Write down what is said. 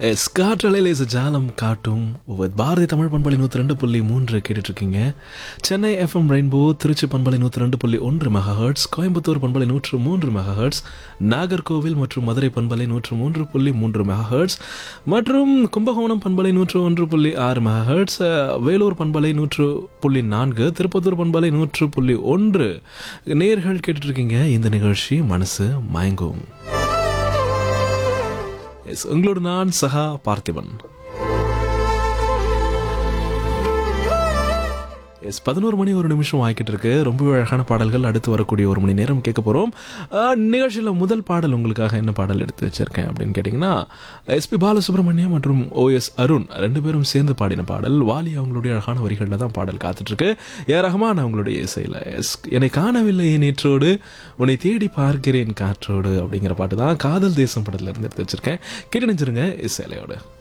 S காற்றலையில் is ஜாலம் காட்டும் ஒவ்வொரு பாரதி தமிழ் பண்பலை நூற்றி ரெண்டு புள்ளி மூன்று கேட்டுட்டு இருக்கீங்க சென்னை எஃப்எம் ரெயின்போ திருச்சி பண்பலை நூற்றி ரெண்டு புள்ளி ஒன்று மெகா ஹர்ட்ஸ் கோயம்புத்தூர் பண்பலை நூற்று மூன்று மெகா ஹர்ட்ஸ் நாகர்கோவில் மற்றும் மதுரை பண்பலை நூற்று மூன்று புள்ளி மூன்று மெகா ஹர்ட்ஸ் மற்றும் கும்பகோணம் பண்பலை நூற்று ஒன்று புள்ளி ஆறு மெகா ஹர்ட்ஸ் அஹ், வேலூர் பண்பலை நூற்று புள்ளி நான்கு திருப்பத்தூர் பண்பலை நூற்று புள்ளி ஒன்று நேர்கள் கேட்டுட்டு இருக்கீங்க இந்த நிகழ்ச்சி மனசு மயங்கும் எஸ் உங்களோட நான் சகா பார்த்திபன் எஸ் பதினோரு மணி ஒரு நிமிஷம் ஆகிக்கிட்டு இருக்கு ரொம்ப அழகான பாடல்கள் அடுத்து வரக்கூடிய ஒரு மணி நேரம் கேட்க போகிறோம் நிகழ்ச்சியில் முதல் பாடல் உங்களுக்காக என்ன பாடல் எடுத்து வச்சிருக்கேன் அப்படின்னு கேட்டிங்கன்னா எஸ்பி பாலசுப்ரமணியம் மற்றும் ஓஎஸ் அருண் ரெண்டு பேரும் சேர்ந்து பாடின பாடல் வாலி அவங்களுடைய அழகான வரிகளில் தான் பாடல் காத்துட்ருக்கு ஏ ரஹ்மான் அவங்களுடைய இசையில் எஸ் என்னை காணவில்லை நேற்றோடு உன்னை தேடி பார்க்கிறேன் காற்றோடு அப்படிங்கிற பாட்டு தான் காதல் தேசம் படத்தில் இருந்து எடுத்து வச்சிருக்கேன் கேட்டு நினைச்சிருங்க இசையிலையோடு